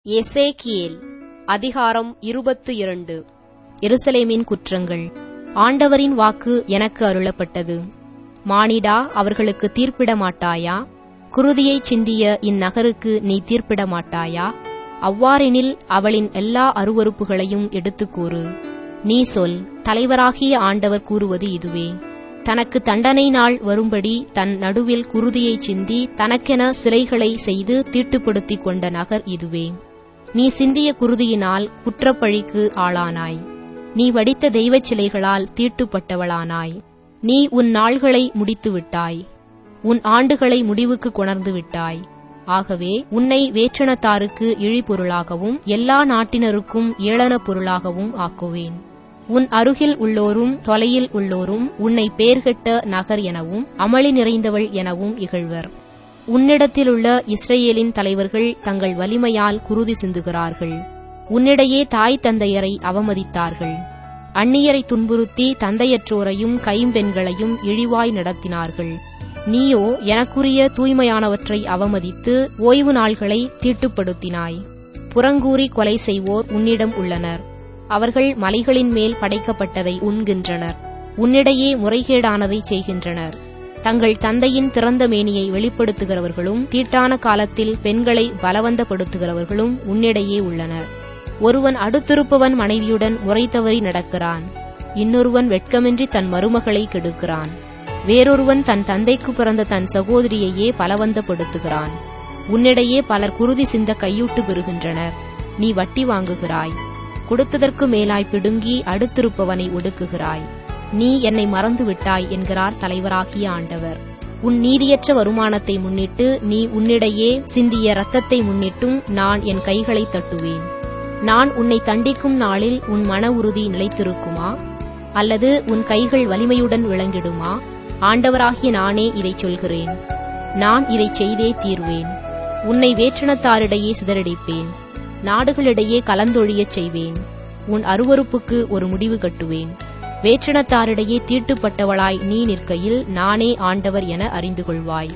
எசேக்கியேல் அதிகாரம் இருபத்து இரண்டு எருசலேமின் குற்றங்கள் ஆண்டவரின் வாக்கு எனக்கு அருளப்பட்டது மானிடா அவர்களுக்கு தீர்ப்பிட மாட்டாயா குருதியைச் சிந்திய இந்நகருக்கு நீ தீர்ப்பிட மாட்டாயா அவ்வாறெனில் அவளின் எல்லா அருவருப்புகளையும் எடுத்துக் கூறு நீ சொல் தலைவராகிய ஆண்டவர் கூறுவது இதுவே தனக்கு தண்டனை நாள் வரும்படி தன் நடுவில் குருதியைச் சிந்தி தனக்கென சிலைகளை செய்து தீட்டுப்படுத்திக் கொண்ட நகர் இதுவே நீ சிந்திய குருதியினால் குற்றப்பழிக்கு ஆளானாய் நீ வடித்த தெய்வச் சிலைகளால் தீட்டுப்பட்டவளானாய் நீ உன் நாள்களை முடித்து விட்டாய் உன் ஆண்டுகளை முடிவுக்கு கொணர்ந்து விட்டாய் ஆகவே உன்னை வேற்றனத்தாருக்கு இழிபொருளாகவும் எல்லா நாட்டினருக்கும் ஏளனப் பொருளாகவும் ஆக்குவேன் உன் அருகில் உள்ளோரும் தொலையில் உள்ளோரும் உன்னை பேர்கெட்ட நகர் எனவும் அமளி நிறைந்தவள் எனவும் இகழ்வர் உன்னிடத்திலுள்ள இஸ்ரேலின் தலைவர்கள் தங்கள் வலிமையால் குருதி சிந்துகிறார்கள் உன்னிடையே தாய் தந்தையரை அவமதித்தார்கள் அந்நியரை துன்புறுத்தி தந்தையற்றோரையும் கைம்பெண்களையும் இழிவாய் நடத்தினார்கள் நீயோ எனக்குரிய தூய்மையானவற்றை அவமதித்து ஓய்வு நாள்களை தீட்டுப்படுத்தினாய் புறங்கூறி கொலை செய்வோர் உன்னிடம் உள்ளனர் அவர்கள் மலைகளின் மேல் படைக்கப்பட்டதை உண்கின்றனர் உன்னிடையே முறைகேடானதை செய்கின்றனர் தங்கள் தந்தையின் திறந்த மேனியை வெளிப்படுத்துகிறவர்களும் தீட்டான காலத்தில் பெண்களை பலவந்தப்படுத்துகிறவர்களும் உன்னிடையே உள்ளனர் ஒருவன் அடுத்திருப்பவன் மனைவியுடன் முறை தவறி நடக்கிறான் இன்னொருவன் வெட்கமின்றி தன் மருமகளை கெடுக்கிறான் வேறொருவன் தன் தந்தைக்கு பிறந்த தன் சகோதரியையே பலவந்தப்படுத்துகிறான் உன்னிடையே பலர் குருதி சிந்த கையூட்டு பெறுகின்றனர் நீ வட்டி வாங்குகிறாய் கொடுத்ததற்கு மேலாய் பிடுங்கி அடுத்திருப்பவனை ஒடுக்குகிறாய் நீ என்னை மறந்து விட்டாய் என்கிறார் தலைவராகிய ஆண்டவர் உன் நீதியற்ற வருமானத்தை முன்னிட்டு நீ உன்னிடையே சிந்திய இரத்தத்தை முன்னிட்டும் நான் என் கைகளை தட்டுவேன் நான் உன்னை தண்டிக்கும் நாளில் உன் மன உறுதி நிலைத்திருக்குமா அல்லது உன் கைகள் வலிமையுடன் விளங்கிடுமா ஆண்டவராகிய நானே இதைச் சொல்கிறேன் நான் இதைச் செய்தே தீர்வேன் உன்னை வேற்றினத்தாரிடையே சிதறடிப்பேன் நாடுகளிடையே கலந்தொழியச் செய்வேன் உன் அருவறுப்புக்கு ஒரு முடிவு கட்டுவேன் வேற்றினத்தாரிடையே தீட்டுப்பட்டவளாய் நீ நிற்கையில் நானே ஆண்டவர் என அறிந்து கொள்வாய்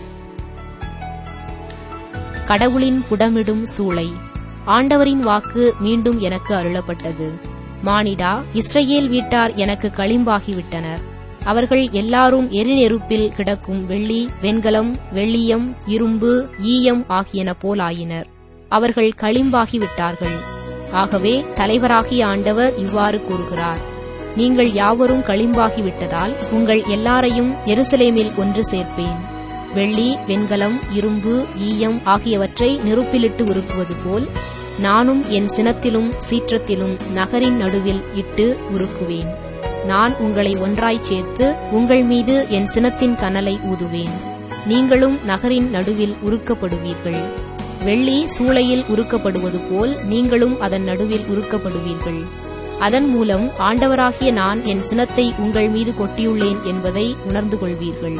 கடவுளின் புடமிடும் சூளை ஆண்டவரின் வாக்கு மீண்டும் எனக்கு அருளப்பட்டது மானிடா இஸ்ரேல் வீட்டார் எனக்கு களிம்பாகிவிட்டனர் அவர்கள் எல்லாரும் எரிநெருப்பில் கிடக்கும் வெள்ளி வெண்கலம் வெள்ளியம் இரும்பு ஈயம் ஆகியன போலாயினர் அவர்கள் களிம்பாகிவிட்டார்கள் ஆகவே தலைவராகிய ஆண்டவர் இவ்வாறு கூறுகிறார் நீங்கள் யாவரும் களிம்பாகிவிட்டதால் உங்கள் எல்லாரையும் எருசலேமில் ஒன்று சேர்ப்பேன் வெள்ளி வெண்கலம் இரும்பு ஈயம் ஆகியவற்றை நெருப்பிலிட்டு உருக்குவது போல் நானும் என் சினத்திலும் சீற்றத்திலும் நகரின் நடுவில் இட்டு உருக்குவேன் நான் உங்களை ஒன்றாய்ச் சேர்த்து உங்கள் மீது என் சினத்தின் கனலை ஊதுவேன் நீங்களும் நகரின் நடுவில் உருக்கப்படுவீர்கள் வெள்ளி சூளையில் உருக்கப்படுவது போல் நீங்களும் அதன் நடுவில் உருக்கப்படுவீர்கள் அதன் மூலம் ஆண்டவராகிய நான் என் சினத்தை உங்கள் மீது கொட்டியுள்ளேன் என்பதை உணர்ந்து கொள்வீர்கள்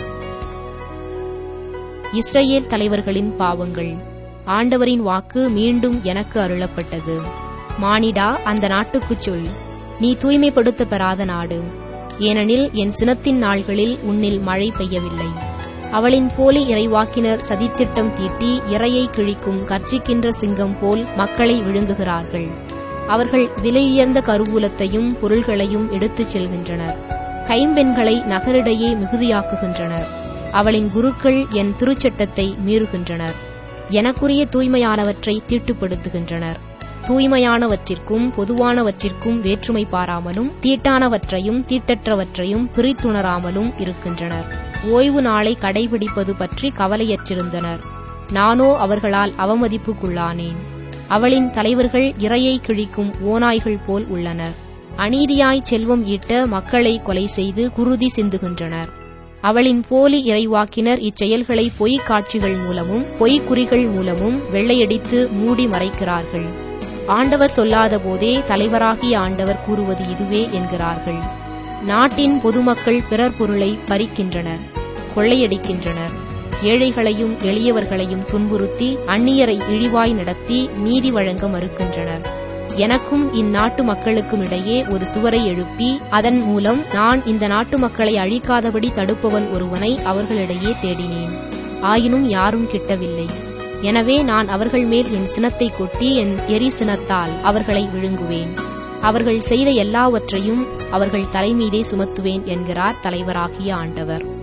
இஸ்ரேல் தலைவர்களின் பாவங்கள் ஆண்டவரின் வாக்கு மீண்டும் எனக்கு அருளப்பட்டது மானிடா அந்த நாட்டுக்குச் சொல் நீ தூய்மைப்படுத்த பெறாத நாடு ஏனெனில் என் சினத்தின் நாள்களில் உன்னில் மழை பெய்யவில்லை அவளின் போலி இறைவாக்கினர் சதித்திட்டம் தீட்டி இறையை கிழிக்கும் கர்ஜிக்கின்ற சிங்கம் போல் மக்களை விழுங்குகிறார்கள் அவர்கள் விலையுயர்ந்த கருவூலத்தையும் பொருள்களையும் எடுத்துச் செல்கின்றனர் கைம்பெண்களை நகரிடையே மிகுதியாக்குகின்றனர் அவளின் குருக்கள் என் திருச்சட்டத்தை மீறுகின்றனர் எனக்குரிய தூய்மையானவற்றை தீட்டுப்படுத்துகின்றனர் தூய்மையானவற்றிற்கும் பொதுவானவற்றிற்கும் வேற்றுமை பாராமலும் தீட்டானவற்றையும் தீட்டற்றவற்றையும் பிரித்துணராமலும் இருக்கின்றனர் ஓய்வு நாளை கடைபிடிப்பது பற்றி கவலையற்றிருந்தனர் நானோ அவர்களால் அவமதிப்புக்குள்ளானேன் அவளின் தலைவர்கள் இரையை கிழிக்கும் ஓநாய்கள் போல் உள்ளனர் அநீதியாய் செல்வம் ஈட்ட மக்களை கொலை செய்து குருதி சிந்துகின்றனர் அவளின் போலி இறைவாக்கினர் இச்செயல்களை பொய்க் காட்சிகள் மூலமும் பொய்க் குறிகள் மூலமும் வெள்ளையடித்து மூடி மறைக்கிறார்கள் ஆண்டவர் சொல்லாத போதே தலைவராகிய ஆண்டவர் கூறுவது இதுவே என்கிறார்கள் நாட்டின் பொதுமக்கள் பிறர் பொருளை பறிக்கின்றனர் கொள்ளையடிக்கின்றனர் ஏழைகளையும் எளியவர்களையும் துன்புறுத்தி அந்நியரை இழிவாய் நடத்தி நீதி வழங்க மறுக்கின்றனர் எனக்கும் இந்நாட்டு மக்களுக்கும் இடையே ஒரு சுவரை எழுப்பி அதன் மூலம் நான் இந்த நாட்டு மக்களை அழிக்காதபடி தடுப்பவன் ஒருவனை அவர்களிடையே தேடினேன் ஆயினும் யாரும் கிட்டவில்லை எனவே நான் அவர்கள் மேல் என் சினத்தை கொட்டி என் எரி சினத்தால் அவர்களை விழுங்குவேன் அவர்கள் செய்த எல்லாவற்றையும் அவர்கள் தலைமீதே சுமத்துவேன் என்கிறார் தலைவராகிய ஆண்டவர்